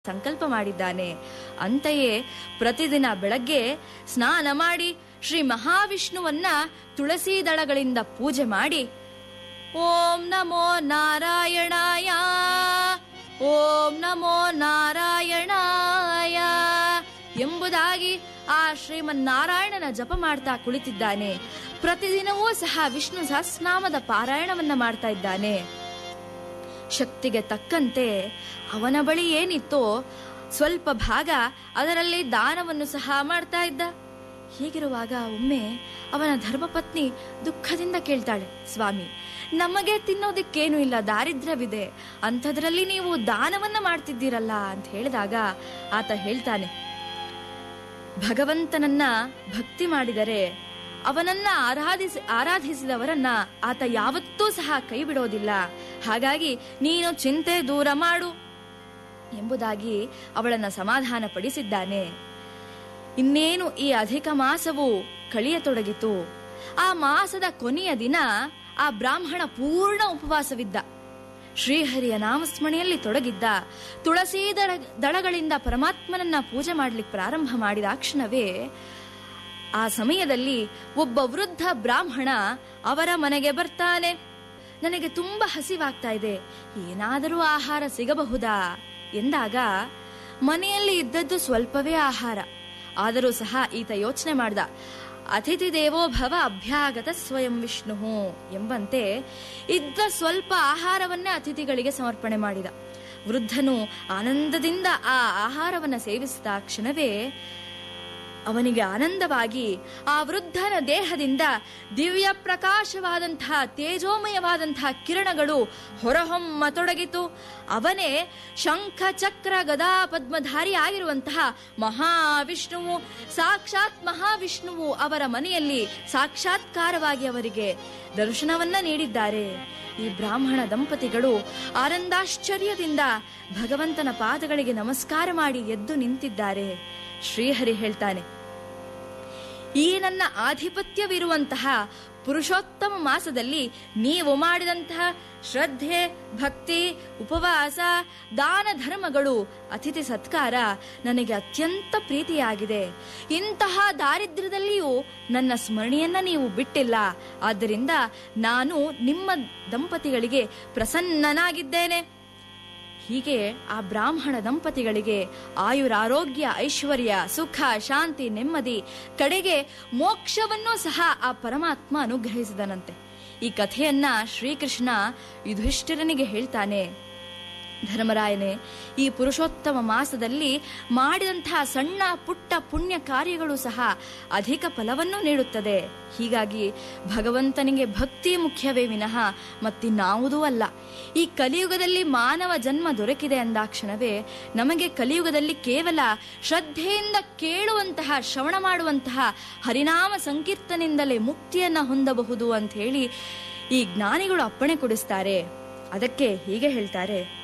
ಸಂಕಲ್ಪ ಮಾಡಿದ್ದಾನೆ ಅಂತೆಯೇ ಪ್ರತಿದಿನ ಬೆಳಗ್ಗೆ ಸ್ನಾನ ಮಾಡಿ ಶ್ರೀ ಮಹಾವಿಷ್ಣುವನ್ನ ತುಳಸಿ ದಳಗಳಿಂದ ಪೂಜೆ ಮಾಡಿ ಓಂ ನಮೋ ನಾರಾಯಣಾಯ ಓಂ ನಮೋ ನಾರಾಯಣಾಯ ಎಂಬುದಾಗಿ ಆ ಶ್ರೀಮನ್ನಾರಾಯಣನ ಜಪ ಮಾಡ್ತಾ ಕುಳಿತಿದ್ದಾನೆ ಪ್ರತಿದಿನವೂ ಸಹ ವಿಷ್ಣು ಸಹಸ್ರನಾಮದ ಪಾರಾಯಣವನ್ನ ಮಾಡ್ತಾ ಇದ್ದಾನೆ ಶಕ್ತಿಗೆ ತಕ್ಕಂತೆ ಅವನ ಬಳಿ ಏನಿತ್ತೋ ಸ್ವಲ್ಪ ಭಾಗ ಅದರಲ್ಲಿ ದಾನವನ್ನು ಸಹ ಮಾಡ್ತಾ ಇದ್ದ ಹೀಗಿರುವಾಗ ಒಮ್ಮೆ ಅವನ ಧರ್ಮಪತ್ನಿ ದುಃಖದಿಂದ ಕೇಳ್ತಾಳೆ ಸ್ವಾಮಿ ನಮಗೆ ತಿನ್ನೋದಕ್ಕೇನು ಇಲ್ಲ ದಾರಿದ್ರ್ಯವಿದೆ ಅಂಥದ್ರಲ್ಲಿ ನೀವು ದಾನವನ್ನ ಮಾಡ್ತಿದ್ದೀರಲ್ಲ ಅಂತ ಹೇಳಿದಾಗ ಆತ ಹೇಳ್ತಾನೆ ಭಗವಂತನನ್ನ ಭಕ್ತಿ ಮಾಡಿದರೆ ಅವನನ್ನ ಆರಾಧಿಸಿ ಆರಾಧಿಸಿದವರನ್ನ ಆತ ಯಾವತ್ತೂ ಸಹ ಕೈ ಬಿಡೋದಿಲ್ಲ ಹಾಗಾಗಿ ನೀನು ಚಿಂತೆ ದೂರ ಮಾಡು ಎಂಬುದಾಗಿ ಅವಳನ್ನ ಸಮಾಧಾನ ಪಡಿಸಿದ್ದಾನೆ ಇನ್ನೇನು ಈ ಅಧಿಕ ಮಾಸವು ಕಳಿಯತೊಡಗಿತು ಆ ಮಾಸದ ಕೊನೆಯ ದಿನ ಆ ಬ್ರಾಹ್ಮಣ ಪೂರ್ಣ ಉಪವಾಸವಿದ್ದ ಶ್ರೀಹರಿಯ ನಾಮಸ್ಮರಣೆಯಲ್ಲಿ ತೊಡಗಿದ್ದ ತುಳಸಿ ದಳ ದಳಗಳಿಂದ ಪರಮಾತ್ಮನನ್ನ ಪೂಜೆ ಮಾಡ್ಲಿಕ್ಕೆ ಪ್ರಾರಂಭ ಮಾಡಿದ ಕ್ಷಣವೇ ಆ ಸಮಯದಲ್ಲಿ ಒಬ್ಬ ವೃದ್ಧ ಬ್ರಾಹ್ಮಣ ಅವರ ಮನೆಗೆ ಬರ್ತಾನೆ ನನಗೆ ತುಂಬಾ ಹಸಿವಾಗ್ತಾ ಇದೆ ಏನಾದರೂ ಆಹಾರ ಸಿಗಬಹುದಾ ಎಂದಾಗ ಮನೆಯಲ್ಲಿ ಇದ್ದದ್ದು ಸ್ವಲ್ಪವೇ ಆಹಾರ ಆದರೂ ಸಹ ಈತ ಯೋಚನೆ ಮಾಡ್ದ ಅತಿಥಿ ದೇವೋ ಭವ ಅಭ್ಯಾಗತ ಸ್ವಯಂ ವಿಷ್ಣು ಎಂಬಂತೆ ಇದ್ದ ಸ್ವಲ್ಪ ಆಹಾರವನ್ನೇ ಅತಿಥಿಗಳಿಗೆ ಸಮರ್ಪಣೆ ಮಾಡಿದ ವೃದ್ಧನು ಆನಂದದಿಂದ ಆ ಆಹಾರವನ್ನ ಸೇವಿಸಿದ ಕ್ಷಣವೇ ಅವನಿಗೆ ಆನಂದವಾಗಿ ಆ ವೃದ್ಧನ ದೇಹದಿಂದ ದಿವ್ಯ ಪ್ರಕಾಶವಾದಂತಹ ತೇಜೋಮಯವಾದಂತಹ ಕಿರಣಗಳು ಹೊರಹೊಮ್ಮತೊಡಗಿತು ಅವನೇ ಶಂಖ ಚಕ್ರ ಗದಾ ಪದ್ಮಧಾರಿ ಆಗಿರುವಂತಹ ಮಹಾವಿಷ್ಣುವು ಸಾಕ್ಷಾತ್ ಮಹಾವಿಷ್ಣುವು ಅವರ ಮನೆಯಲ್ಲಿ ಸಾಕ್ಷಾತ್ಕಾರವಾಗಿ ಅವರಿಗೆ ದರ್ಶನವನ್ನ ನೀಡಿದ್ದಾರೆ ಈ ಬ್ರಾಹ್ಮಣ ದಂಪತಿಗಳು ಆನಂದಾಶ್ಚರ್ಯದಿಂದ ಭಗವಂತನ ಪಾದಗಳಿಗೆ ನಮಸ್ಕಾರ ಮಾಡಿ ಎದ್ದು ನಿಂತಿದ್ದಾರೆ ಶ್ರೀಹರಿ ಹೇಳ್ತಾನೆ ಈ ನನ್ನ ಆಧಿಪತ್ಯವಿರುವಂತಹ ಪುರುಷೋತ್ತಮ ಮಾಸದಲ್ಲಿ ನೀವು ಮಾಡಿದಂತಹ ಶ್ರದ್ಧೆ ಭಕ್ತಿ ಉಪವಾಸ ದಾನ ಧರ್ಮಗಳು ಅತಿಥಿ ಸತ್ಕಾರ ನನಗೆ ಅತ್ಯಂತ ಪ್ರೀತಿಯಾಗಿದೆ ಇಂತಹ ದಾರಿದ್ರ್ಯದಲ್ಲಿಯೂ ನನ್ನ ಸ್ಮರಣೆಯನ್ನ ನೀವು ಬಿಟ್ಟಿಲ್ಲ ಆದ್ದರಿಂದ ನಾನು ನಿಮ್ಮ ದಂಪತಿಗಳಿಗೆ ಪ್ರಸನ್ನನಾಗಿದ್ದೇನೆ ಹೀಗೆ ಆ ಬ್ರಾಹ್ಮಣ ದಂಪತಿಗಳಿಗೆ ಆಯುರಾರೋಗ್ಯ ಐಶ್ವರ್ಯ ಸುಖ ಶಾಂತಿ ನೆಮ್ಮದಿ ಕಡೆಗೆ ಮೋಕ್ಷವನ್ನೂ ಸಹ ಆ ಪರಮಾತ್ಮ ಅನುಗ್ರಹಿಸಿದನಂತೆ ಈ ಕಥೆಯನ್ನ ಶ್ರೀಕೃಷ್ಣ ಯುಧಿಷ್ಠಿರನಿಗೆ ಹೇಳ್ತಾನೆ ಧರ್ಮರಾಯನೇ ಈ ಪುರುಷೋತ್ತಮ ಮಾಸದಲ್ಲಿ ಮಾಡಿದಂತಹ ಸಣ್ಣ ಪುಟ್ಟ ಪುಣ್ಯ ಕಾರ್ಯಗಳು ಸಹ ಅಧಿಕ ಫಲವನ್ನು ನೀಡುತ್ತದೆ ಹೀಗಾಗಿ ಭಗವಂತನಿಗೆ ಭಕ್ತಿ ಮುಖ್ಯವೇ ವಿನಃ ಮತ್ತಿನ್ನಾವುದೂ ಅಲ್ಲ ಈ ಕಲಿಯುಗದಲ್ಲಿ ಮಾನವ ಜನ್ಮ ದೊರಕಿದೆ ಅಂದಾಕ್ಷಣವೇ ನಮಗೆ ಕಲಿಯುಗದಲ್ಲಿ ಕೇವಲ ಶ್ರದ್ಧೆಯಿಂದ ಕೇಳುವಂತಹ ಶ್ರವಣ ಮಾಡುವಂತಹ ಹರಿನಾಮ ಸಂಕೀರ್ತನಿಂದಲೇ ಮುಕ್ತಿಯನ್ನ ಹೊಂದಬಹುದು ಅಂತ ಹೇಳಿ ಈ ಜ್ಞಾನಿಗಳು ಅಪ್ಪಣೆ ಕೊಡಿಸ್ತಾರೆ ಅದಕ್ಕೆ ಹೀಗೆ ಹೇಳ್ತಾರೆ